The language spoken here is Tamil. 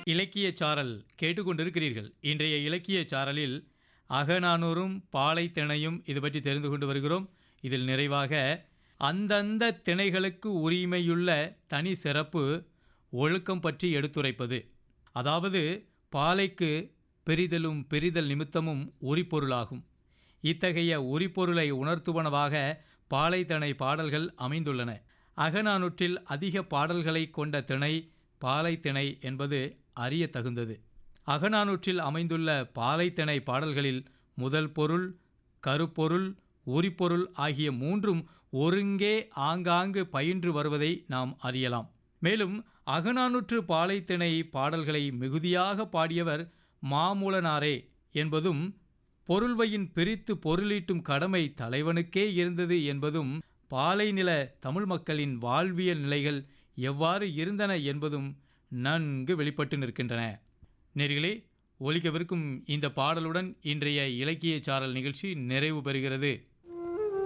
இலக்கிய சாரல் கேட்டுக்கொண்டிருக்கிறீர்கள் இன்றைய இலக்கிய சாரலில் அகநானூறும் பாலை திணையும் இது பற்றி தெரிந்து கொண்டு வருகிறோம் இதில் நிறைவாக அந்தந்த திணைகளுக்கு உரிமையுள்ள தனி சிறப்பு ஒழுக்கம் பற்றி எடுத்துரைப்பது அதாவது பாலைக்கு பெரிதலும் பெரிதல் நிமித்தமும் உரிப்பொருளாகும் இத்தகைய உரிப்பொருளை உணர்த்துவனவாக பாலைத்தனை பாடல்கள் அமைந்துள்ளன அகநானூற்றில் அதிக பாடல்களை கொண்ட திணை பாலைத்திணை என்பது அறிய தகுந்தது அகநானூற்றில் அமைந்துள்ள பாலைத்திணை பாடல்களில் முதல் பொருள் கருப்பொருள் உரிப்பொருள் ஆகிய மூன்றும் ஒருங்கே ஆங்காங்கு பயின்று வருவதை நாம் அறியலாம் மேலும் அகநானூற்று பாலைத்திணை பாடல்களை மிகுதியாக பாடியவர் மாமூலனாரே என்பதும் பொருள்வையின் பிரித்து பொருளீட்டும் கடமை தலைவனுக்கே இருந்தது என்பதும் பாலைநில தமிழ் மக்களின் வாழ்வியல் நிலைகள் எவ்வாறு இருந்தன என்பதும் நன்கு வெளிப்பட்டு நிற்கின்றன நேர்களே ஒலிக்கவிருக்கும் இந்த பாடலுடன் இன்றைய இலக்கிய சாரல் நிகழ்ச்சி நிறைவு பெறுகிறது